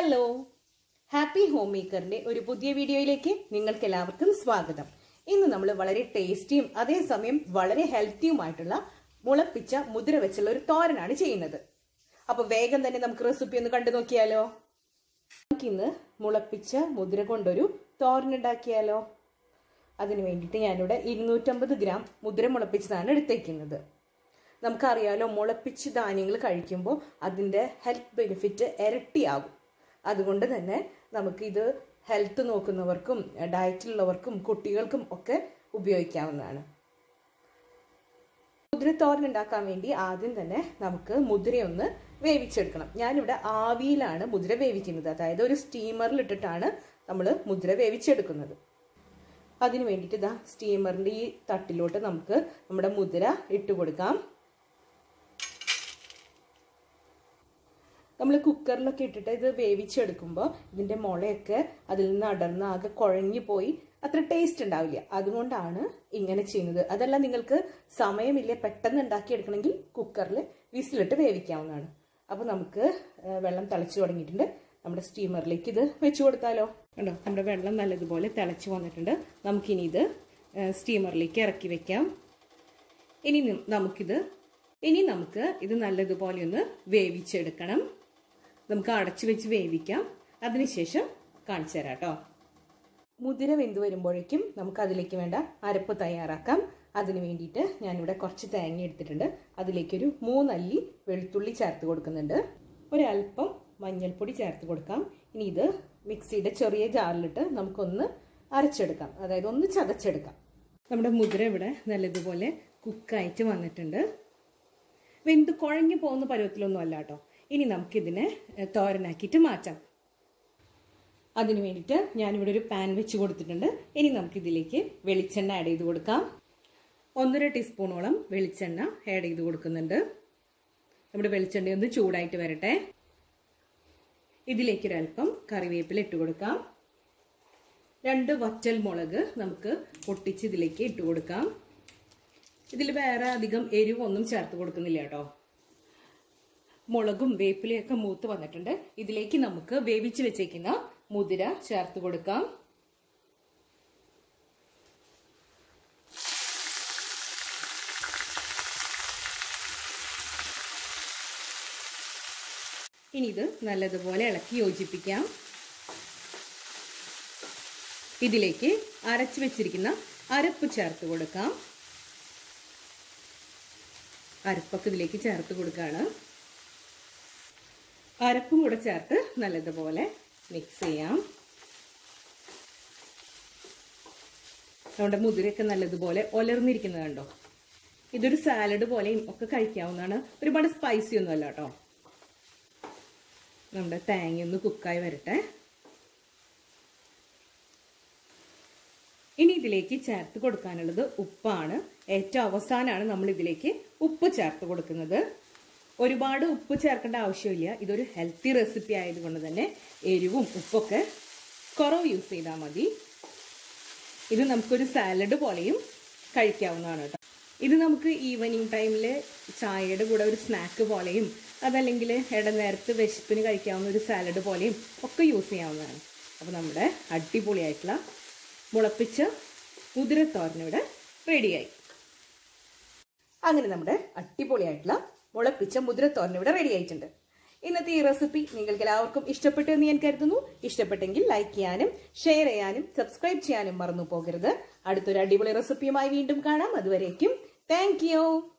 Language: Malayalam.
ഹലോ ഹാപ്പി ഹോം മേക്കറിന്റെ ഒരു പുതിയ വീഡിയോയിലേക്ക് നിങ്ങൾക്ക് എല്ലാവർക്കും സ്വാഗതം ഇന്ന് നമ്മൾ വളരെ ടേസ്റ്റിയും അതേസമയം വളരെ ഹെൽത്തിയുമായിട്ടുള്ള മുളപ്പിച്ച മുതിര വെച്ചുള്ള ഒരു തോരനാണ് ചെയ്യുന്നത് അപ്പൊ വേഗം തന്നെ നമുക്ക് റെസിപ്പി ഒന്ന് കണ്ടു നോക്കിയാലോ നമുക്കിന്ന് മുളപ്പിച്ച മുതിര കൊണ്ടൊരു തോരൻ ഉണ്ടാക്കിയാലോ അതിന് വേണ്ടിയിട്ട് ഞാനിവിടെ ഇരുന്നൂറ്റമ്പത് ഗ്രാം മുതിര മുളപ്പിച്ചതാണ് എടുത്തേക്കുന്നത് നമുക്കറിയാലോ മുളപ്പിച്ച് ധാന്യങ്ങൾ കഴിക്കുമ്പോൾ അതിൻ്റെ ഹെൽത്ത് ബെനിഫിറ്റ് ഇരട്ടിയാകും അതുകൊണ്ട് തന്നെ നമുക്കിത് ഹെൽത്ത് നോക്കുന്നവർക്കും ഡയറ്റിലുള്ളവർക്കും കുട്ടികൾക്കും ഒക്കെ ഉപയോഗിക്കാവുന്നതാണ് മുതിരത്തോരൻ ഉണ്ടാക്കാൻ വേണ്ടി ആദ്യം തന്നെ നമുക്ക് മുതിരയൊന്ന് വേവിച്ചെടുക്കണം ഞാനിവിടെ ആവിയിലാണ് മുതിര വേവിക്കുന്നത് അതായത് ഒരു സ്റ്റീമറിൽ ഇട്ടിട്ടാണ് നമ്മൾ മുതിര വേവിച്ചെടുക്കുന്നത് അതിന് വേണ്ടിയിട്ട് ഇതാ സ്റ്റീമറിൻ്റെ ഈ തട്ടിലോട്ട് നമുക്ക് നമ്മുടെ മുതിര ഇട്ട് കൊടുക്കാം നമ്മൾ കുക്കറിലൊക്കെ ഇട്ടിട്ട് ഇത് വേവിച്ചെടുക്കുമ്പോൾ ഇതിൻ്റെ മുളയൊക്കെ അതിൽ നിന്ന് അടർന്ന് ആകെ കുഴഞ്ഞു പോയി അത്ര ടേസ്റ്റ് ഉണ്ടാവില്ല അതുകൊണ്ടാണ് ഇങ്ങനെ ചെയ്യുന്നത് അതല്ല നിങ്ങൾക്ക് സമയമില്ല പെട്ടെന്ന് ഉണ്ടാക്കിയെടുക്കണമെങ്കിൽ കുക്കറിൽ വിസിലിട്ട് വേവിക്കാവുന്നതാണ് അപ്പോൾ നമുക്ക് വെള്ളം തിളച്ചു തുടങ്ങിയിട്ടുണ്ട് നമ്മുടെ സ്റ്റീമറിലേക്ക് ഇത് വെച്ച് കൊടുത്താലോ കണ്ടോ നമ്മുടെ വെള്ളം നല്ലതുപോലെ തിളച്ച് വന്നിട്ടുണ്ട് നമുക്കിനി ഇത് സ്റ്റീമറിലേക്ക് ഇറക്കി വെക്കാം ഇനി നമുക്കിത് ഇനി നമുക്ക് ഇത് നല്ലതുപോലെ ഒന്ന് വേവിച്ചെടുക്കണം നമുക്ക് അടച്ചു വെച്ച് വേവിക്കാം അതിനുശേഷം കാണിച്ചു തരാം കേട്ടോ മുതിര വെന്ത് വരുമ്പോഴേക്കും നമുക്ക് അതിലേക്ക് വേണ്ട അരപ്പ് തയ്യാറാക്കാം അതിന് വേണ്ടിയിട്ട് ഞാനിവിടെ കുറച്ച് തേങ്ങ എടുത്തിട്ടുണ്ട് അതിലേക്കൊരു മൂന്നല്ലി വെളുത്തുള്ളി ചേർത്ത് കൊടുക്കുന്നുണ്ട് ഒരല്പം മഞ്ഞൾപ്പൊടി ചേർത്ത് കൊടുക്കാം ഇനി ഇത് മിക്സിയുടെ ചെറിയ ജാറിലിട്ട് നമുക്കൊന്ന് അരച്ചെടുക്കാം അതായത് ഒന്ന് ചതച്ചെടുക്കാം നമ്മുടെ മുതിര ഇവിടെ നല്ലതുപോലെ കുക്കായിട്ട് വന്നിട്ടുണ്ട് വെന്ത് കുഴഞ്ഞു പോകുന്ന പരുവത്തിലൊന്നും അല്ല കേട്ടോ ഇനി നമുക്കിതിനെ തോരനാക്കിയിട്ട് മാറ്റാം അതിന് വേണ്ടിയിട്ട് ഞാനിവിടെ ഒരു പാൻ വെച്ച് കൊടുത്തിട്ടുണ്ട് ഇനി നമുക്കിതിലേക്ക് വെളിച്ചെണ്ണ ആഡ് ചെയ്ത് കൊടുക്കാം ഒന്നര ടീസ്പൂണോളം വെളിച്ചെണ്ണ ആഡ് ചെയ്ത് കൊടുക്കുന്നുണ്ട് നമ്മുടെ വെളിച്ചെണ്ണ ഒന്ന് ചൂടായിട്ട് വരട്ടെ ഇതിലേക്ക് ഒരല്പം കറിവേപ്പില ഇട്ട് കൊടുക്കാം രണ്ട് വറ്റൽ മുളക് നമുക്ക് പൊട്ടിച്ച് ഇതിലേക്ക് ഇട്ട് കൊടുക്കാം ഇതിൽ വേറെ അധികം എരിവൊന്നും ചേർത്ത് കൊടുക്കുന്നില്ല കേട്ടോ മുളകും വേപ്പിലയൊക്കെ മൂത്ത് വന്നിട്ടുണ്ട് ഇതിലേക്ക് നമുക്ക് വേവിച്ച് വെച്ചേക്കുന്ന മുതിര ചേർത്ത് കൊടുക്കാം ഇനി ഇത് നല്ലതുപോലെ ഇളക്കി യോജിപ്പിക്കാം ഇതിലേക്ക് അരച്ചു വെച്ചിരിക്കുന്ന അരപ്പ് ചേർത്ത് കൊടുക്കാം അരപ്പൊക്കെ ഇതിലേക്ക് ചേർത്ത് കൊടുക്കുകയാണ് അരപ്പും കൂടെ ചേർത്ത് നല്ലതുപോലെ മിക്സ് ചെയ്യാം നമ്മുടെ മുതിരയൊക്കെ നല്ലതുപോലെ ഒലർന്നിരിക്കുന്നത് കണ്ടോ ഇതൊരു സാലഡ് പോലെയും ഒക്കെ കഴിക്കാവുന്നതാണ് ഒരുപാട് സ്പൈസി ഒന്നും അല്ല കേട്ടോ നമ്മുടെ തേങ്ങ ഒന്ന് കുക്കായി വരട്ടെ ഇനി ഇതിലേക്ക് ചേർത്ത് കൊടുക്കാനുള്ളത് ഉപ്പാണ് ഏറ്റവും അവസാനമാണ് നമ്മൾ ഇതിലേക്ക് ഉപ്പ് ചേർത്ത് കൊടുക്കുന്നത് ഒരുപാട് ഉപ്പ് ചേർക്കേണ്ട ആവശ്യമില്ല ഇതൊരു ഹെൽത്തി റെസിപ്പി ആയതുകൊണ്ട് തന്നെ എരിവും ഉപ്പൊക്കെ കുറവ് യൂസ് ചെയ്താൽ മതി ഇത് നമുക്കൊരു സാലഡ് പോലെയും കഴിക്കാവുന്നതാണ് കേട്ടോ ഇത് നമുക്ക് ഈവനിങ് ടൈമിൽ ചായയുടെ കൂടെ ഒരു സ്നാക്ക് പോലെയും അതല്ലെങ്കിൽ ഇടനേരത്ത് വിശപ്പിന് കഴിക്കാവുന്ന ഒരു സാലഡ് പോലെയും ഒക്കെ യൂസ് ചെയ്യാവുന്നതാണ് അപ്പോൾ നമ്മുടെ അടിപൊളിയായിട്ടുള്ള മുളപ്പിച്ച മുതിരത്തോരനിവിടെ റെഡിയായി അങ്ങനെ നമ്മുടെ അടിപൊളിയായിട്ടുള്ള മുളപ്പിച്ച മുതിരത്തോരൻ ഇവിടെ റെഡി ആയിട്ടുണ്ട് ഇന്നത്തെ ഈ റെസിപ്പി നിങ്ങൾക്ക് എല്ലാവർക്കും ഇഷ്ടപ്പെട്ടു എന്ന് ഞാൻ കരുതുന്നു ഇഷ്ടപ്പെട്ടെങ്കിൽ ലൈക്ക് ചെയ്യാനും ഷെയർ ചെയ്യാനും സബ്സ്ക്രൈബ് ചെയ്യാനും മറന്നു പോകരുത് അടുത്തൊരു അടിപൊളി റെസിപ്പിയുമായി വീണ്ടും കാണാം അതുവരേക്കും താങ്ക്